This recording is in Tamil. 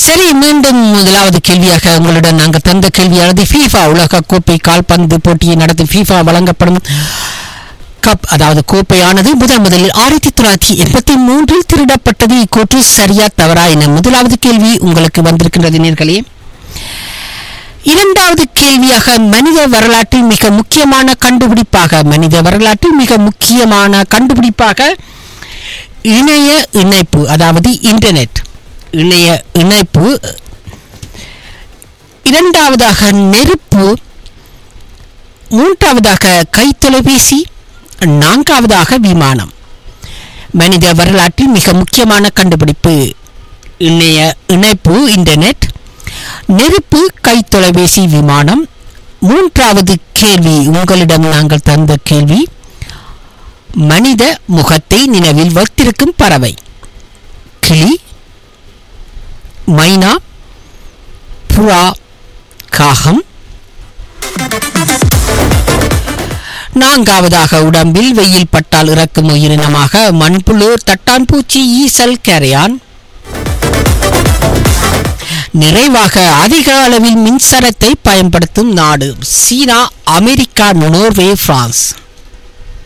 சரி மீண்டும் முதலாவது கேள்வியாக உங்களுடன் நாங்கள் தந்த கேள்வியானது ஃபீஃபா உலக கோப்பை கால்பந்து போட்டியை நடத்தும் ஃபீஃபா வழங்கப்படும் கப் அதாவது கோப்பையானது முதன் முதலில் ஆயிரத்தி தொள்ளாயிரத்தி எண்பத்தி மூன்றில் திருடப்பட்டது இக்கூற்று சரியா தவறா என முதலாவது கேள்வி உங்களுக்கு வந்திருக்கின்றது நேர்களே இரண்டாவது கேள்வியாக மனித வரலாற்றில் மிக முக்கியமான கண்டுபிடிப்பாக மனித வரலாற்றில் மிக முக்கியமான கண்டுபிடிப்பாக இணைய இணைப்பு அதாவது இன்டர்நெட் இணைய இணைப்பு இரண்டாவதாக நெருப்பு மூன்றாவதாக கைத்தொலைபேசி நான்காவதாக விமானம் மனித வரலாற்றில் மிக முக்கியமான கண்டுபிடிப்பு இணைய இணைப்பு இன்டர்நெட் நெருப்பு கைத்தொலைபேசி விமானம் மூன்றாவது கேள்வி உங்களிடம் நாங்கள் தந்த கேள்வி மனித முகத்தை நினைவில் வைத்திருக்கும் பறவை கிளி மைனா புறா காகம் நான்காவதாக உடம்பில் வெயில் பட்டால் இறக்கும் உயிரினமாக மண்புழு தட்டான்பூச்சி ஈசல் கரையான் நிறைவாக அதிக அளவில் மின்சாரத்தை பயன்படுத்தும் நாடு சீனா அமெரிக்கா நோர்வே பிரான்ஸ்